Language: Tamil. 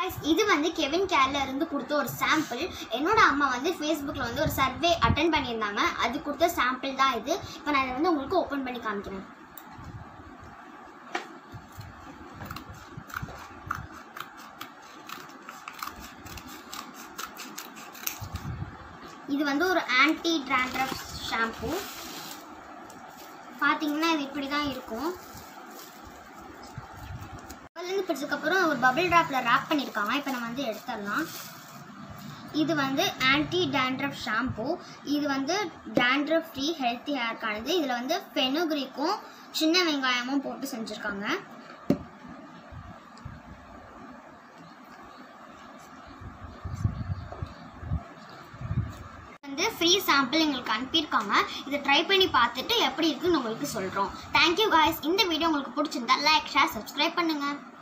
Guys, இது வந்து கெவின் கேர்ல இருந்து கொடுத்த ஒரு சாம்பிள் என்னோட அம்மா வந்து ஃபேஸ்புக்கில் வந்து ஒரு சர்வே அட்டன் பண்ணியிருந்தாங்க அது கொடுத்த சாம்பிள் தான் இது இப்போ நான் இதை வந்து உங்களுக்கு ஓப்பன் பண்ணி காமிக்கிறேன் இது வந்து ஒரு ஆன்டி ட்ராண்ட்ரஃப் ஷாம்பு பார்த்தீங்கன்னா இது இப்படி தான் இருக்கும் அதுலேருந்து பிடிச்சதுக்கப்புறம் ஒரு பபிள் ட்ராப்பில் ரேப் பண்ணியிருக்காங்க இப்போ நம்ம வந்து எடுத்துடலாம் இது வந்து ஆன்டி டேண்ட்ரஃப் ஷாம்பு இது வந்து டேண்ட்ரஃப் ஃப்ரீ ஹெல்த்தி ஹேர்க்கானது இதில் வந்து ஃபெனுக்ரிக்கும் சின்ன வெங்காயமும் போட்டு செஞ்சுருக்காங்க வந்து ஃப்ரீ சாம்பிள் எங்களுக்கு அனுப்பியிருக்காங்க இதை ட்ரை பண்ணி பார்த்துட்டு எப்படி இருக்குன்னு உங்களுக்கு சொல்கிறோம் தேங்க்யூ காய்ஸ் இந்த வீடியோ உங்களுக்கு பிடிச்சிருந்தா லைக் ஷேர் சப்ஸ்கிரைப் பண்ணுங்கள்